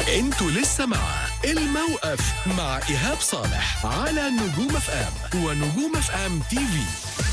انتوا لسه مع الموقف مع ايهاب صالح على نجوم اف ام ونجوم اف ام تي في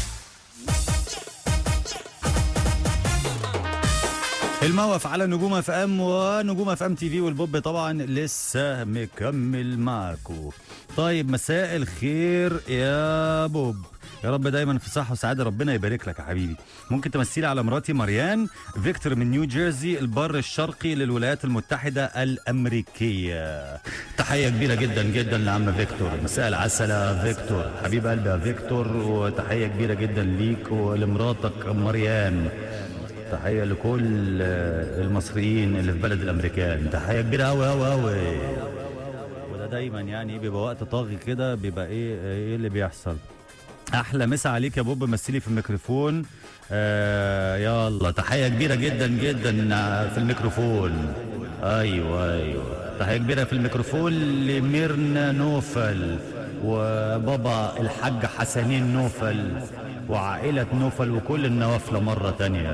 الموقف على نجوم اف ام ونجوم اف ام تي في والبوب طبعا لسه مكمل معاكم طيب مساء الخير يا بوب يا رب دايما في صحه وسعاده ربنا يبارك لك يا حبيبي ممكن تمثلي على مراتي مريان فيكتور من نيو جيرسي البر الشرقي للولايات المتحده الامريكيه تحيه كبيره جدا جدا لعم فيكتور مساء العسل يا فيكتور حبيب قلبي يا فيكتور وتحيه كبيره جدا ليك ولمراتك مريان تحية لكل آه، المصريين اللي في بلد الأمريكان تحية كبيرة أوي أوي أوي وده دايما يعني بيبقى وقت طاغي كده بيبقى إيه إيه اللي بيحصل أحلى مسا عليك يا بوب مثلي في الميكروفون آه يلا تحية كبيرة جدا جدا في الميكروفون أيوه أيوه تحية كبيرة في الميكروفون لميرنا نوفل وبابا الحاج حسنين نوفل وعائلة نوفل وكل النوافل مرة تانية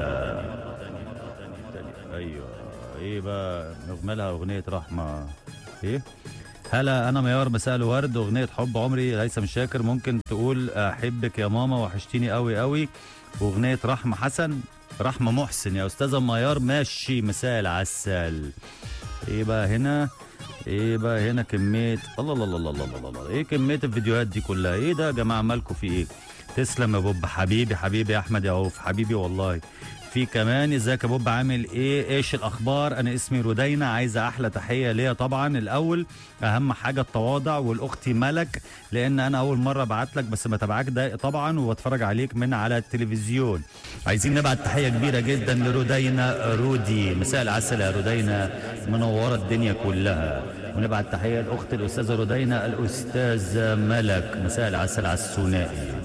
ايوه ايه بقى نغمى لها اغنيه رحمه ايه هلا انا ميار مساء الورد اغنيه حب عمري هيثم شاكر ممكن تقول احبك يا ماما وحشتيني قوي قوي واغنيه رحمه حسن رحمه محسن يا استاذه ميار ماشي مساء العسل ايه بقى هنا ايه بقى هنا كميه الله الله الله الله الله الله, الله. ايه كميه الفيديوهات دي كلها ايه ده يا جماعه مالكم في ايه تسلم يا بوب حبيبي حبيبي يا احمد يا عوف حبيبي والله في كمان ازيك يا بوب عامل ايه ايش الاخبار انا اسمي رودينا عايزه احلى تحيه ليا طبعا الاول اهم حاجه التواضع والاختي ملك لان انا اول مره ابعت لك بس بتابعك ده طبعا وبتفرج عليك من على التلفزيون عايزين نبعت تحيه كبيره جدا لرودينا رودي مساء العسل يا رودينا منوره الدنيا كلها ونبعت تحيه لاخت الاستاذه رودينا الاستاذه ملك مساء العسل على الثنائي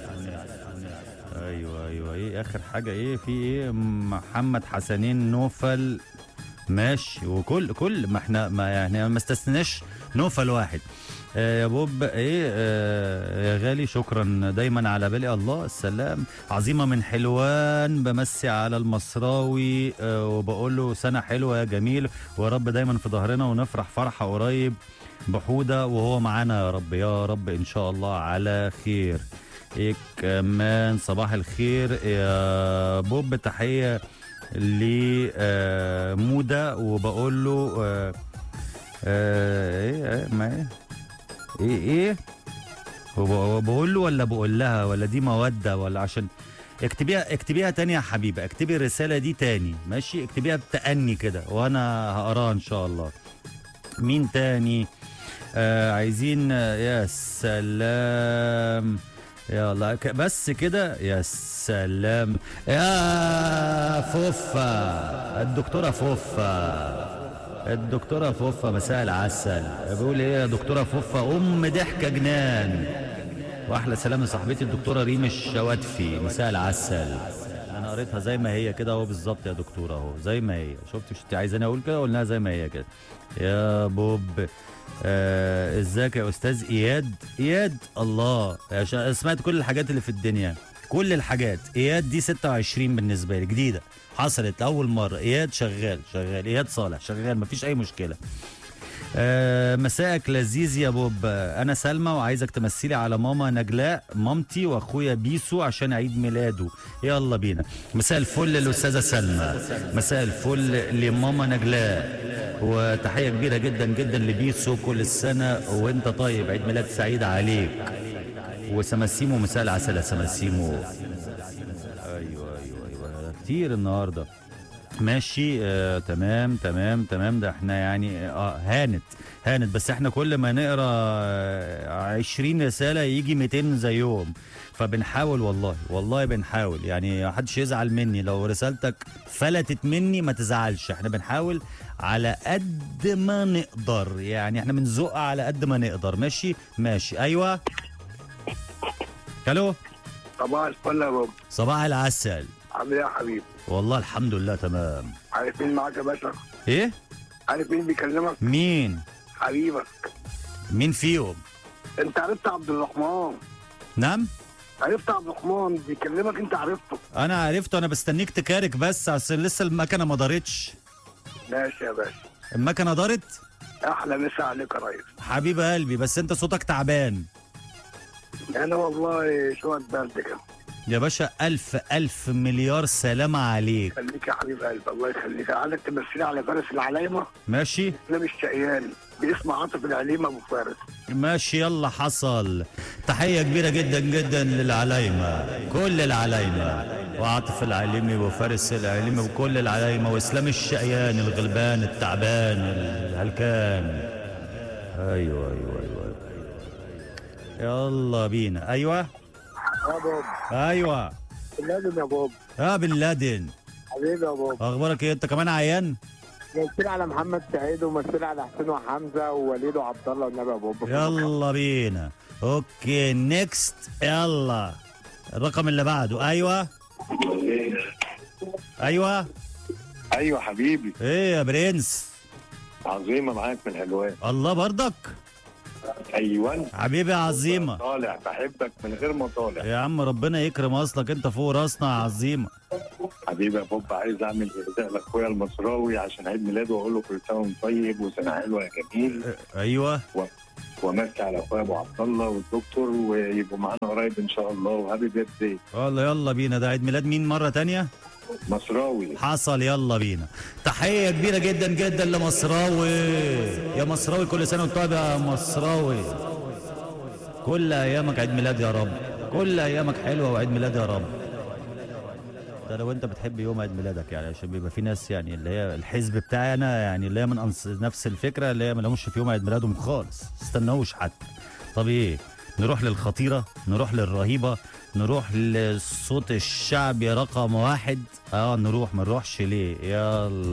ايوه ايوه ايه اخر حاجه ايه في ايه محمد حسنين نوفل ماشي وكل كل ما احنا ما يعني ما استثناش نوفل واحد آه يا بوب ايه آه يا غالي شكرا دايما على بالي الله السلام عظيمه من حلوان بمسي على المصراوي آه وبقول له سنه حلوه يا جميل ويا رب دايما في ظهرنا ونفرح فرحه قريب بحوده وهو معانا يا رب يا رب ان شاء الله على خير ايه كمان صباح الخير يا بوب تحيه لموده وبقول له آه، آه، ايه آه، ما ايه ايه ايه وب- بقول له ولا بقول لها ولا دي موده ولا عشان اكتبيها اكتبيها تاني يا حبيبه اكتبي الرساله دي تاني ماشي اكتبيها بتأني كده وانا هقراها ان شاء الله مين تاني آه عايزين آه، يا سلام يلا ك- بس كده يا سلام يا فوفا الدكتورة فوفا الدكتورة فوفا مساء العسل بيقول ايه يا دكتورة فوفا ام ضحكة جنان واحلى سلام لصاحبتي الدكتورة ريم الشواتفي مساء العسل انا قريتها زي ما هي كده اهو بالظبط يا دكتوره اهو زي ما هي شفت مش انت عايزاني اقول كده قلناها زي ما هي كده يا بوب آه، ازيك يا استاذ اياد اياد الله يا شا- سمعت كل الحاجات اللي في الدنيا كل الحاجات اياد دي 26 بالنسبه لي جديده حصلت اول مره اياد شغال شغال اياد صالح شغال مفيش اي مشكله آه، مساءك لذيذ يا بوب آه، انا سلمى وعايزك تمثلي على ماما نجلاء مامتي واخويا بيسو عشان عيد ميلاده يلا بينا مساء الفل للاستاذه سلمى مساء الفل لماما نجلاء وتحيه كبيره جدا جدا لبيسو كل السنه وانت طيب عيد ميلاد سعيد عليك وسمسيمو مساء العسل يا سمسيمو ايوه ايوه ايوه كتير النهارده ماشي آه تمام تمام تمام ده احنا يعني اه هانت هانت بس احنا كل ما نقرا آه 20 رساله يجي 200 زيهم فبنحاول والله والله بنحاول يعني محدش يزعل مني لو رسالتك فلتت مني ما تزعلش احنا بنحاول على قد ما نقدر يعني احنا بنزق على قد ما نقدر ماشي ماشي ايوه الو صباح الفل يا بابا صباح العسل عامل ايه يا حبيبي؟ والله الحمد لله تمام عارف مين معاك يا باشا؟ ايه عارف مين بيكلمك؟ مين حبيبك مين فيهم انت عرفت عبد الرحمن نعم عرفت عبد الرحمن بيكلمك انت عرفته انا عرفته انا بستنيك تكارك بس عشان لسه المكنه ما دارتش ماشي يا باشا المكنه دارت احلى مسا عليك يا ريس حبيب قلبي بس انت صوتك تعبان انا والله شويه برد كده يا باشا الف الف مليار سلامة عليك خليك يا حبيب قلبي الله يخليك عايزك تمثلي على فارس العلايمه ماشي اسلام الشقيان باسم عاطف العليمه ابو فارس ماشي يلا حصل تحية كبيرة جدا جدا للعلايمة كل العلايمة وعاطف العليمي وفارس العليمي وكل العلايمة وإسلام الشقيان الغلبان التعبان الهلكان أيوة أيوة أيوة يلا بينا أيوة يا بوب أيوة لازم يا بوب يا بن لادن حبيبي يا بوب أخبارك إيه أنت كمان عيان مثل على محمد سعيد ومثل على حسين وحمزه ووليد وعبد الله والنبي يا بوب يلا بينا اوكي نيكست يلا الرقم اللي بعده ايوه ايوه ايوه حبيبي ايه يا برنس عظيمه معاك من الالوان الله برضك ايوه حبيبي يا عظيمه طالع بحبك من غير ما طالع يا عم ربنا يكرم اصلك انت فوق راسنا يا عظيمه حبيبي يا بوب عايز اعمل اهداء لاخويا المصراوي عشان عيد ميلاده واقول له كل سنه وانت طيب وسنه حلوه يا جميل ايوه وامسي على اخويا ابو عبد الله والدكتور ويبقوا معانا قريب ان شاء الله وهابي بيرثدي يلا يلا بينا ده عيد ميلاد مين مره تانية مصراوي حصل يلا بينا تحيه كبيره جدا جدا لمصراوي يا مصراوي كل سنه وانت طيب يا مصراوي كل ايامك عيد ميلاد يا رب كل ايامك حلوه وعيد ميلاد يا رب ده لو انت بتحب يوم عيد ميلادك يعني عشان بيبقى في ناس يعني اللي هي الحزب بتاعي انا يعني اللي هي من أنص نفس الفكره اللي هي ما لهمش في يوم عيد ميلادهم خالص استنوش حتى طب ايه نروح للخطيره نروح للرهيبه نروح للصوت الشعبي رقم واحد اه نروح ما نروحش ليه يلا